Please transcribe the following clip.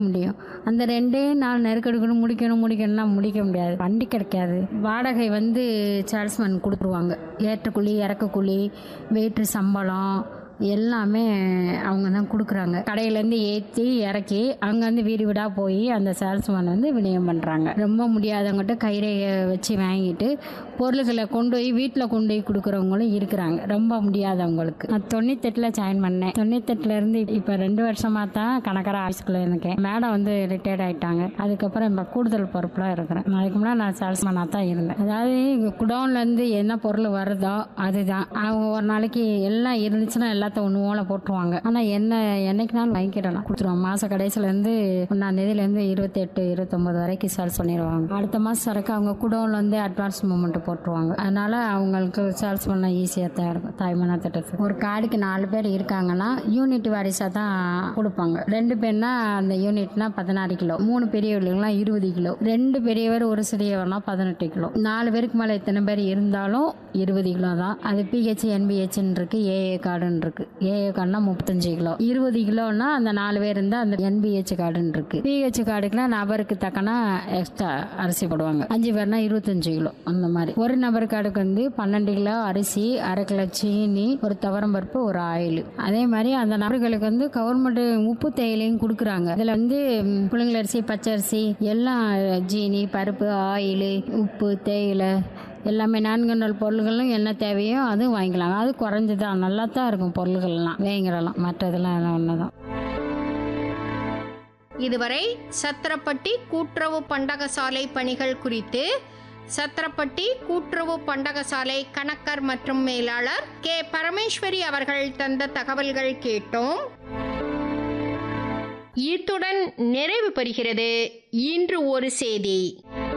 முடியும் அந்த ரெண்டே நாள் நெருக்கெடுக்கணும் முடிக்கணும் முடிக்கணும்னா முடிக்க முடியாது வண்டி கிடைக்காது வாடகை வந்து சேல்ஸ்மேன் கொடுத்துருவாங்க ஏற்ற கூலி இறக்க கூலி வெயிட்ரு சம்பளம் எல்லாமே அவங்க தான் கொடுக்குறாங்க கடையிலேருந்து ஏற்றி இறக்கி அங்கேருந்து வீடு வீடாக போய் அந்த சேல்ஸ்மேன் வந்து விநியோகம் பண்ணுறாங்க ரொம்ப முடியாதவங்ககிட்ட கைரையை வச்சு வாங்கிட்டு பொருள்களை கொண்டு போய் வீட்டில் கொண்டு போய் கொடுக்குறவங்களும் இருக்கிறாங்க ரொம்ப முடியாதவங்களுக்கு நான் தொண்ணூத்தெட்டில் ஜாயின் பண்ணேன் தொண்ணூத்தெட்டுலேருந்து இப்போ ரெண்டு வருஷமாக தான் கணக்கர ஆஃபீஸ்க்குள்ளே இருக்கேன் மேடம் வந்து ரிட்டையர்ட் ஆகிட்டாங்க அதுக்கப்புறம் இப்போ கூடுதல் பொறுப்பில் இருக்கிறேன் அதுக்கு முன்னாடி நான் சேல்ஸ்மேனாக தான் இருந்தேன் அதாவது குடோன்லேருந்து என்ன பொருள் வருதோ அதுதான் அவங்க ஒரு நாளைக்கு எல்லாம் இருந்துச்சுன்னா எல்லாத்தையும் ஒன்று ஓலை போட்டுருவாங்க ஆனால் என்ன என்னைக்குனாலும் வாங்கிக்கிடலாம் கொடுத்துருவாங்க மாத கடைசிலேருந்து ஒன்றாம் தேதியிலேருந்து இருபத்தெட்டு இருபத்தொம்பது வரைக்கும் சேல்ஸ் பண்ணிடுவாங்க அடுத்த மாதம் சரக்கு அவங்க குடோன்லேருந்து அட்வான்ஸ் மூமெண்ட் போட்டுருவாங்க அதனால் அவங்களுக்கு சேல்ஸ் பண்ண ஈஸியாக தான் இருக்கும் தாய்மனா திட்டத்துக்கு ஒரு கார்டுக்கு நாலு பேர் இருக்காங்கன்னா யூனிட் வாரிசாக தான் கொடுப்பாங்க ரெண்டு பேர்னா அந்த யூனிட்னா பதினாறு கிலோ மூணு பெரியவர்களுக்குலாம் இருபது கிலோ ரெண்டு பெரியவர் ஒரு சிறியவர்னா பதினெட்டு கிலோ நாலு பேருக்கு மேலே எத்தனை பேர் இருந்தாலும் இருபது கிலோ தான் அது பிஹெச் என்பிஹெச்னு இருக்கு ஏஏ கார்டுன்னு இருக்கு ஏஏ கார்டுனா முப்பத்தஞ்சு கிலோ இருபது கிலோன்னா அந்த நாலு பேர் இருந்தால் அந்த என்பிஹெச் கார்டுன்னு இருக்கு பிஹெச் கார்டுக்குலாம் நபருக்கு தக்கனா எக்ஸ்ட்ரா அரிசி போடுவாங்க அஞ்சு பேர்னா இருபத்தஞ்சு கிலோ அந்த மாதிரி ஒரு நபர் கார்டுக்கு வந்து பன்னெண்டு கிலோ அரிசி அரை கிலோ சீனி ஒரு துவரம் பருப்பு ஒரு ஆயில் அதே மாதிரி அந்த நபர்களுக்கு வந்து கவர்மெண்ட் உப்பு தேயிலையும் கொடுக்குறாங்க இதில் வந்து ம், புழுங்கலரிசி பச்சரிசி எல்லாம் ஜீனி பருப்பு ஆயில் உப்பு தேயிலை எல்லாமே நான்கு நாள் பொருள்களும் என்ன தேவையோ அதுவும் வாங்கிக்கலாம் அது குறைஞ்சதான் நல்லா தான் இருக்கும் பொருள்கள்லாம் வேங்கிடலாம் மற்றதெல்லாம் எல்லாம் ஒன்று தான் இதுவரை சத்திரப்பட்டி கூட்டுறவு பண்டகசாலை பணிகள் குறித்து சத்திரப்பட்டி கூட்டுறவு பண்டகசாலை கணக்கர் மற்றும் மேலாளர் கே பரமேஸ்வரி அவர்கள் தந்த தகவல்கள் கேட்டோம் இத்துடன் நிறைவு பெறுகிறது இன்று ஒரு செய்தி